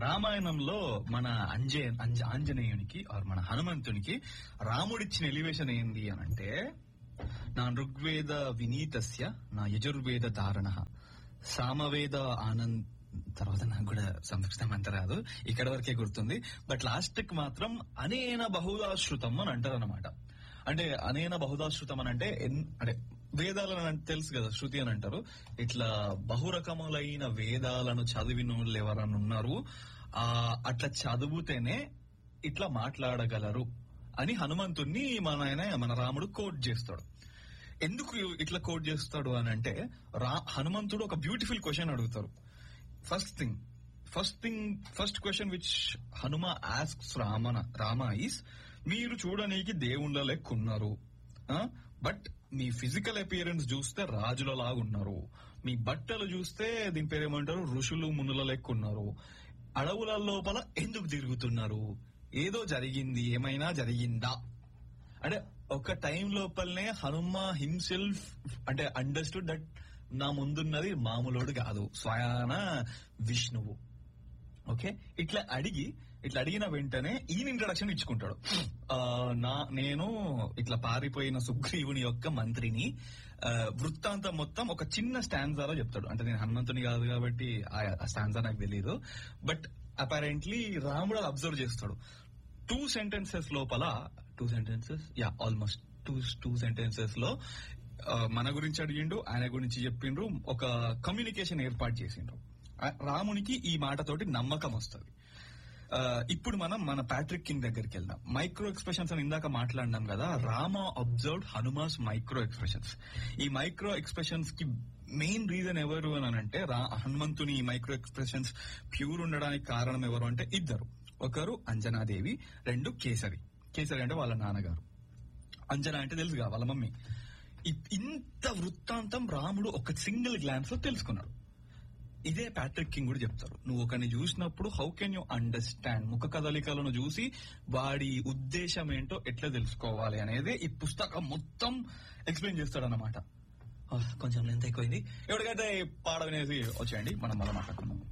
రామాయణంలో మన అంజే అంజ- ఆంజనేయునికి ఆర్ మన హనుమంతునికి రాముడిచ్చిన ఎలివేషన్ ఏంది అని అంటే నా ఋగ్వేద వినీతస్య నా యజుర్వేద ధారణ సామవేద ఆనంద్ తర్వాత నాకు కూడా సంస్కృతం అంత రాదు ఇక్కడ వరకే గుర్తుంది బట్ లాస్ట్ కి మాత్రం అనేన బహుదాశ్రుతం అని అంటారు అనమాట అంటే అనేన బహుదాశ్రుతం అని అంటే ఎన్- అంటే వేదాలను అంటే తెలుసు కదా శృతి అని అంటారు ఇట్లా బహురకములైన వేదాలను చదివిన వాళ్ళు ఎవరన్నా ఉన్నారు ఆ అట్లా చదివితేనే ఇట్లా మాట్లాడగలరు అని హనుమంతుణ్ణి మన ఆయన మన రాముడు కోట్ చేస్తాడు ఎందుకు ఇట్లా కోట్ చేస్తాడు అని అంటే రా హనుమంతుడు ఒక బ్యూటిఫుల్ క్వశ్చన్ అడుగుతారు first thing first thing first question which Hanuma asks రామన రామ ఈస్ మీరు చూడనీకి దేవుళ్ళ లెక్కున్నారు బట్ మీ ఫిజికల్ అపియరెన్స్ చూస్తే రాజుల లాగా ఉన్నారు మీ బట్టలు చూస్తే దీని పేరు ఏమంటారు ఋషులు మునుల లెక్కున్నారు అడవుల లోపల ఎందుకు తిరుగుతున్నారు ఏదో జరిగింది ఏమైనా జరిగిందా అంటే ఒక టైం లోపలనే హనుమ హిమ్సెల్ఫ్ అంటే అండర్స్టూడ్ దట్ నా ముందున్నది మామూలుడు కాదు స్వయాన విష్ణువు ఓకే ఇట్లా అడిగి ఇట్లా అడిగిన వెంటనే ఈయన ఇంట్రడక్షన్ ఇచ్చుకుంటాడు ఆ, నా నేను ఇట్లా పారిపోయిన సుగ్రీవుని యొక్క మంత్రిని ఆ, వృత్తాంతం మొత్తం ఒక చిన్న స్టాన్జాలో చెప్తాడు అంటే నేను హనుమంతుని కాదు కాబట్టి ఆ స్టాన్జా నాకు తెలియదు బట్ అపారెంట్లీ రాముడు అది అబ్జర్వ్ చేస్తాడు టూ సెంటెన్సెస్ లోపల two sentences yeah almost two two sentences లో ఆ, మన గురించి అడిగిండు ఆయన గురించి చెప్పిండ్రు ఒక కమ్యూనికేషన్ ఏర్పాటు చేసిండ్రు ఆ, రామునికి ఈ మాటతోటి నమ్మకం వస్తుంది ఇప్పుడు మనం మన ప్యాట్రిక్ కింగ్ దగ్గరికి వెళ్దాం మైక్రో ఎక్స్ప్రెషన్స్ అని ఇందాక మాట్లాడినాం కదా Rama observed Hanuma's micro expressions ఈ మైక్రో ఎక్స్ప్రెషన్స్ కి మెయిన్ రీజన్ ఎవరు అని అంటే రా- హనుమంతుని ఈ మైక్రో ఎక్స్ప్రెషన్స్ ప్యూర్ ఉండడానికి కారణం ఎవరు అంటే ఇద్దరు ఒకరు అంజనాదేవి రెండు కేసరి కేసరి అంటే వాళ్ళ నాన్నగారు అంజనా అంటే తెలుసుగా వాళ్ళ మమ్మీ ఇ- ఇంత వృత్తాంతం రాముడు ఒక సింగిల్ గ్లాన్స్ లో తెలుసుకున్నాడు ఇదే ప్యాట్రిక్ కింగ్ కూడా చెప్తారు నువ్వు ఒకరిని చూసినప్పుడు హౌ కెన్ యూ అండర్స్టాండ్ ముఖ కదలికలను చూసి వాడి ఉద్దేశం ఏంటో ఎట్లా తెలుసుకోవాలి అనేది ఈ పుస్తకం మొత్తం ఎక్స్ప్లెయిన్ చేస్తాడు అనమాట కొంచెం లెంత్ ఎక్కువైంది ఎవరికైతే పాడ వినేసి వచ్చేయండి మనం మళ్ళీ మాట్లాడుకుందాం